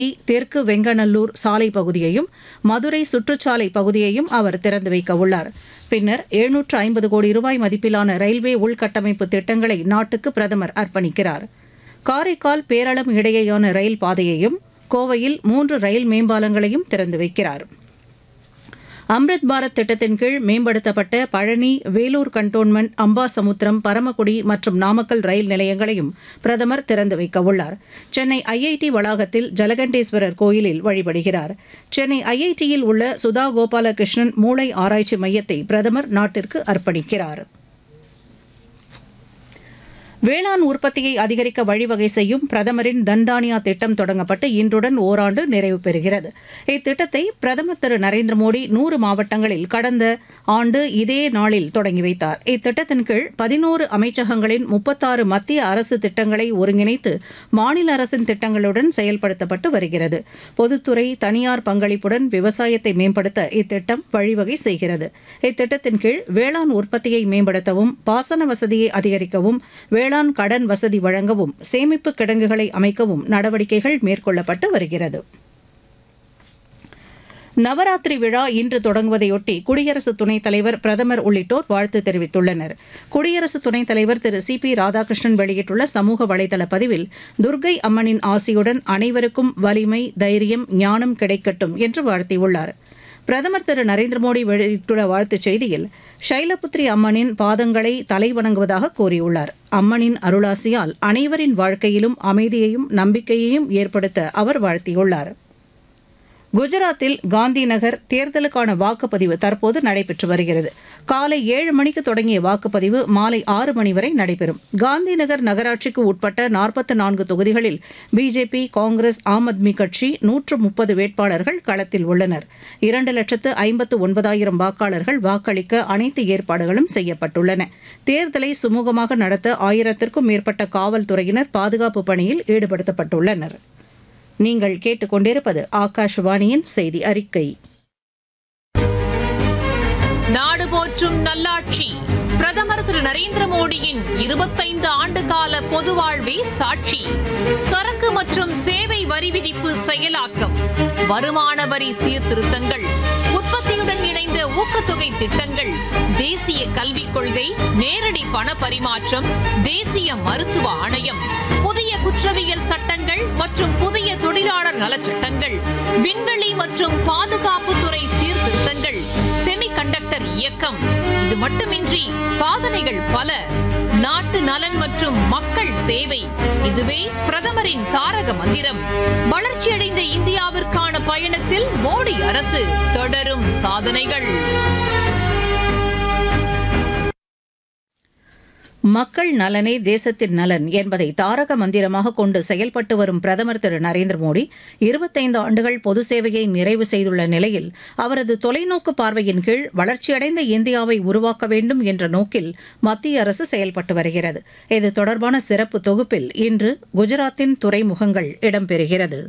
தெற்கு வெங்கநல்லூர் சாலை பகுதியையும் மதுரை சுற்றுச்சாலை பகுதியையும் அவர் திறந்து வைக்க உள்ளார் பின்னர் எழுநூற்று ஐம்பது கோடி ரூபாய் மதிப்பிலான ரயில்வே உள்கட்டமைப்பு திட்டங்களை நாட்டுக்கு பிரதமர் அர்ப்பணிக்கிறார் காரைக்கால் பேரளம் இடையேயான ரயில் பாதையையும் கோவையில் மூன்று ரயில் மேம்பாலங்களையும் திறந்து வைக்கிறார் அம்ரித் பாரத் திட்டத்தின் கீழ் மேம்படுத்தப்பட்ட பழனி வேலூர் கண்டோன்மெண்ட் அம்பாசமுத்திரம் பரமக்குடி மற்றும் நாமக்கல் ரயில் நிலையங்களையும் பிரதமர் திறந்து வைக்க உள்ளார் சென்னை ஐஐடி வளாகத்தில் ஜலகண்டேஸ்வரர் கோயிலில் வழிபடுகிறார் சென்னை ஐஐடியில் உள்ள சுதா கோபாலகிருஷ்ணன் மூளை ஆராய்ச்சி மையத்தை பிரதமர் நாட்டிற்கு அர்ப்பணிக்கிறார் வேளாண் உற்பத்தியை அதிகரிக்க வழிவகை செய்யும் பிரதமரின் தன்தானியா திட்டம் தொடங்கப்பட்டு இன்றுடன் ஓராண்டு நிறைவு பெறுகிறது இத்திட்டத்தை பிரதமர் திரு நரேந்திர மோடி நூறு மாவட்டங்களில் கடந்த ஆண்டு இதே நாளில் தொடங்கி வைத்தார் இத்திட்டத்தின் கீழ் பதினோரு அமைச்சகங்களின் முப்பத்தாறு மத்திய அரசு திட்டங்களை ஒருங்கிணைத்து மாநில அரசின் திட்டங்களுடன் செயல்படுத்தப்பட்டு வருகிறது பொதுத்துறை தனியார் பங்களிப்புடன் விவசாயத்தை மேம்படுத்த இத்திட்டம் வழிவகை செய்கிறது இத்திட்டத்தின் கீழ் வேளாண் உற்பத்தியை மேம்படுத்தவும் பாசன வசதியை அதிகரிக்கவும் வேளாண் கடன் வசதி வழங்கவும் சேமிப்பு கிடங்குகளை அமைக்கவும் நடவடிக்கைகள் மேற்கொள்ளப்பட்டு வருகிறது நவராத்திரி விழா இன்று தொடங்குவதையொட்டி குடியரசு துணைத் தலைவர் பிரதமர் உள்ளிட்டோர் வாழ்த்து தெரிவித்துள்ளனர் குடியரசு துணைத் தலைவர் திரு சி பி ராதாகிருஷ்ணன் வெளியிட்டுள்ள சமூக வலைதள பதிவில் துர்க்கை அம்மனின் ஆசியுடன் அனைவருக்கும் வலிமை தைரியம் ஞானம் கிடைக்கட்டும் என்று வாழ்த்தியுள்ளார் பிரதமர் திரு நரேந்திர மோடி வெளியிட்டுள்ள வாழ்த்துச் செய்தியில் ஷைலபுத்ரி அம்மனின் பாதங்களை தலை வணங்குவதாக கூறியுள்ளார் அம்மனின் அருளாசியால் அனைவரின் வாழ்க்கையிலும் அமைதியையும் நம்பிக்கையையும் ஏற்படுத்த அவர் வாழ்த்தியுள்ளார் குஜராத்தில் காந்தி நகர் தேர்தலுக்கான வாக்குப்பதிவு தற்போது நடைபெற்று வருகிறது காலை ஏழு மணிக்கு தொடங்கிய வாக்குப்பதிவு மாலை ஆறு மணி வரை நடைபெறும் காந்தி நகர் நகராட்சிக்கு உட்பட்ட நாற்பத்தி நான்கு தொகுதிகளில் பிஜேபி காங்கிரஸ் ஆம் ஆத்மி கட்சி நூற்று முப்பது வேட்பாளர்கள் களத்தில் உள்ளனர் இரண்டு லட்சத்து ஐம்பத்து ஒன்பதாயிரம் வாக்காளர்கள் வாக்களிக்க அனைத்து ஏற்பாடுகளும் செய்யப்பட்டுள்ளன தேர்தலை சுமூகமாக நடத்த ஆயிரத்திற்கும் மேற்பட்ட காவல்துறையினர் பாதுகாப்பு பணியில் ஈடுபடுத்தப்பட்டுள்ளனர் நீங்கள் கேட்டுக்கொண்டிருப்பது ஆகாஷவாணியின் செய்தி அறிக்கை நாடு போற்றும் நல்லாட்சி பிரதமர் திரு நரேந்திர மோடியின் இருபத்தைந்து ஆண்டு கால பொது வாழ்வே சாட்சி சரக்கு மற்றும் சேவை வரி விதிப்பு செயலாக்கம் வருமான வரி சீர்திருத்தங்கள் உற்பத்தியுடன் இணைந்த ஊக்கத்தொகை திட்டங்கள் தேசிய கல்விக் கொள்கை நேரடி பண பரிமாற்றம் தேசிய மருத்துவ ஆணையம் புதிய குற்றவியல் சட்டங்கள் மற்றும் புதிய தொழிலாளர் நலச்சட்டங்கள் விண்வெளி மற்றும் பாதுகாப்புத்துறை சீர்திருத்தங்கள் செமிகண்டக்டர் இயக்கம் இது மட்டுமின்றி சாதனைகள் பல நாட்டு நலன் மற்றும் மக்கள் சேவை இதுவே பிரதமரின் தாரக மந்திரம் வளர்ச்சியடைந்த இந்தியாவிற்கான பயணத்தில் மோடி அரசு தொடரும் சாதனைகள் மக்கள் நலனே தேசத்தின் நலன் என்பதை தாரக மந்திரமாக கொண்டு செயல்பட்டு வரும் பிரதமர் திரு நரேந்திர மோடி இருபத்தைந்து ஆண்டுகள் பொது சேவையை நிறைவு செய்துள்ள நிலையில் அவரது தொலைநோக்கு பார்வையின் கீழ் வளர்ச்சியடைந்த இந்தியாவை உருவாக்க வேண்டும் என்ற நோக்கில் மத்திய அரசு செயல்பட்டு வருகிறது இது தொடர்பான சிறப்பு தொகுப்பில் இன்று குஜராத்தின் துறைமுகங்கள் இடம்பெறுகிறது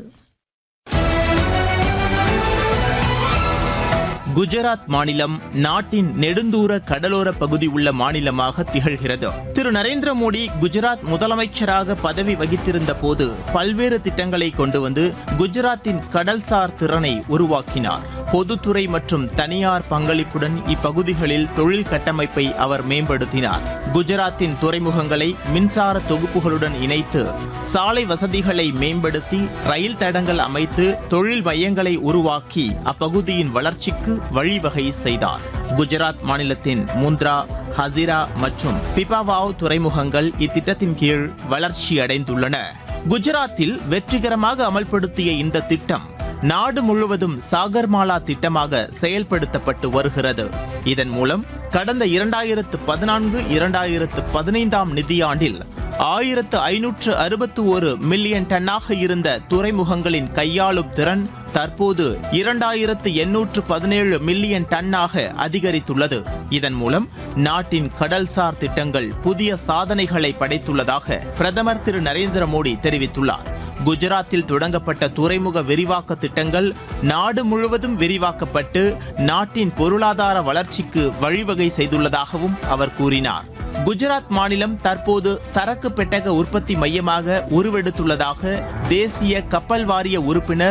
குஜராத் மாநிலம் நாட்டின் நெடுந்தூர கடலோர பகுதி உள்ள மாநிலமாக திகழ்கிறது திரு நரேந்திர மோடி குஜராத் முதலமைச்சராக பதவி வகித்திருந்த போது பல்வேறு திட்டங்களை கொண்டு வந்து குஜராத்தின் கடல்சார் திறனை உருவாக்கினார் பொதுத்துறை மற்றும் தனியார் பங்களிப்புடன் இப்பகுதிகளில் தொழில் கட்டமைப்பை அவர் மேம்படுத்தினார் குஜராத்தின் துறைமுகங்களை மின்சார தொகுப்புகளுடன் இணைத்து சாலை வசதிகளை மேம்படுத்தி ரயில் தடங்கள் அமைத்து தொழில் மையங்களை உருவாக்கி அப்பகுதியின் வளர்ச்சிக்கு வழிவகை செய்தார் குஜராத் மாநிலத்தின் முந்த்ரா ஹசிரா மற்றும் பிபாவாவ் துறைமுகங்கள் இத்திட்டத்தின் கீழ் வளர்ச்சி அடைந்துள்ளன குஜராத்தில் வெற்றிகரமாக அமல்படுத்திய இந்த திட்டம் நாடு முழுவதும் சாகர்மாலா திட்டமாக செயல்படுத்தப்பட்டு வருகிறது இதன் மூலம் கடந்த இரண்டாயிரத்து பதினான்கு இரண்டாயிரத்து பதினைந்தாம் நிதியாண்டில் ஆயிரத்து ஐநூற்று அறுபத்து ஒரு மில்லியன் டன்னாக இருந்த துறைமுகங்களின் கையாளும் திறன் தற்போது இரண்டாயிரத்து எண்ணூற்று பதினேழு மில்லியன் டன்னாக அதிகரித்துள்ளது இதன் மூலம் நாட்டின் கடல்சார் திட்டங்கள் புதிய சாதனைகளை படைத்துள்ளதாக பிரதமர் திரு நரேந்திர மோடி தெரிவித்துள்ளார் குஜராத்தில் தொடங்கப்பட்ட துறைமுக விரிவாக்க திட்டங்கள் நாடு முழுவதும் விரிவாக்கப்பட்டு நாட்டின் பொருளாதார வளர்ச்சிக்கு வழிவகை செய்துள்ளதாகவும் அவர் கூறினார் குஜராத் மாநிலம் தற்போது சரக்கு பெட்டக உற்பத்தி மையமாக உருவெடுத்துள்ளதாக தேசிய கப்பல் வாரிய உறுப்பினர்